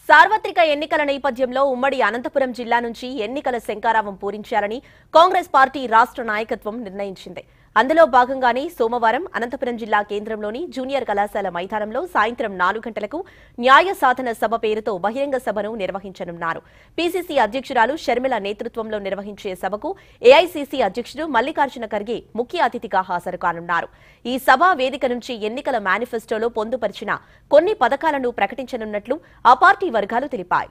సార్వత్రిక ఎన్నికల నేపథ్యంలో ఉమ్మడి అనంతపురం జిల్లా నుంచి ఎన్నికల శంకారావం పూరించాలని కాంగ్రెస్ పార్టీ రాష్ట్ర నాయకత్వం నిర్ణయించింది అందులో భాగంగానే సోమవారం అనంతపురం జిల్లా కేంద్రంలోని జూనియర్ కళాశాల మైదానంలో సాయంత్రం నాలుగు గంటలకు న్యాయ సాధన సభ పేరుతో బహిరంగ సభను నిర్వహించనున్నారు పీసీసీ అధ్యక్షురాలు షర్మిల నేతృత్వంలో నిర్వహించే సభకు ఏఐసీసీ అధ్యక్షుడు మల్లికార్జున ఖర్గే ముఖ్య అతిథిగా హాజరు కానున్నారు ఈ సభ వేదిక నుంచి ఎన్నికల మేనిఫెస్టోలో పొందుపరిచిన కొన్ని పథకాలను ప్రకటించనున్నట్లు ఆ పార్టీ వర్గాలు తెలిపాయి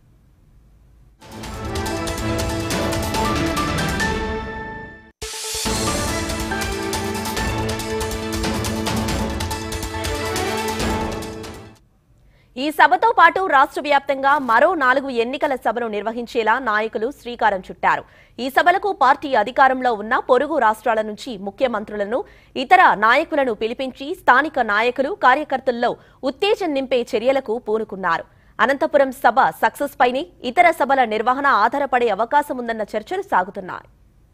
ఈ సభతో పాటు రాష్ట్ర వ్యాప్తంగా మరో నాలుగు ఎన్నికల సభలు నిర్వహించేలా నాయకులు శ్రీకారం చుట్టారు ఈ సభలకు పార్టీ అధికారంలో ఉన్న పొరుగు రాష్ట్రాల నుంచి ముఖ్యమంత్రులను ఇతర నాయకులను పిలిపించి స్థానిక నాయకులు కార్యకర్తల్లో ఉత్తేజం నింపే చర్యలకు పూనుకున్నారు అనంతపురం సభ సక్సెస్ పైనే ఇతర సభల నిర్వహణ ఆధారపడే అవకాశం ఉందన్న చర్చలు సాగుతున్నాయి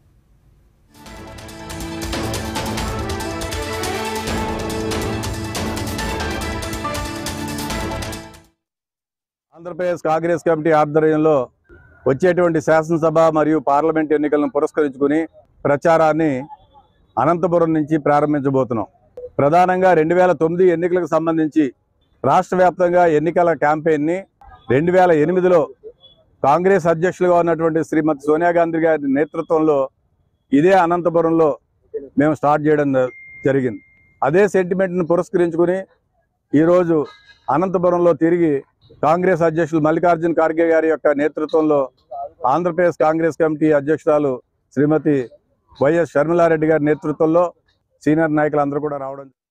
ఆంధ్రప్రదేశ్ కాంగ్రెస్ కమిటీ ఆధ్వర్యంలో వచ్చేటువంటి శాసనసభ మరియు పార్లమెంట్ ఎన్నికలను పురస్కరించుకుని ప్రచారాన్ని అనంతపురం నుంచి ప్రారంభించబోతున్నాం ప్రధానంగా రెండు వేల తొమ్మిది ఎన్నికలకు సంబంధించి రాష్ట్ర వ్యాప్తంగా ఎన్నికల క్యాంపెయిన్ని రెండు వేల ఎనిమిదిలో కాంగ్రెస్ అధ్యక్షులుగా ఉన్నటువంటి శ్రీమతి సోనియా గాంధీ గారి నేతృత్వంలో ఇదే అనంతపురంలో మేము స్టార్ట్ చేయడం జరిగింది అదే సెంటిమెంట్ను పురస్కరించుకుని ఈరోజు అనంతపురంలో తిరిగి కాంగ్రెస్ అధ్యక్షులు మల్లికార్జున ఖార్గే గారి యొక్క నేతృత్వంలో ఆంధ్రప్రదేశ్ కాంగ్రెస్ కమిటీ అధ్యక్షురాలు శ్రీమతి వైఎస్ షర్మిలారెడ్డి గారి నేతృత్వంలో సీనియర్ నాయకులందరూ కూడా రావడం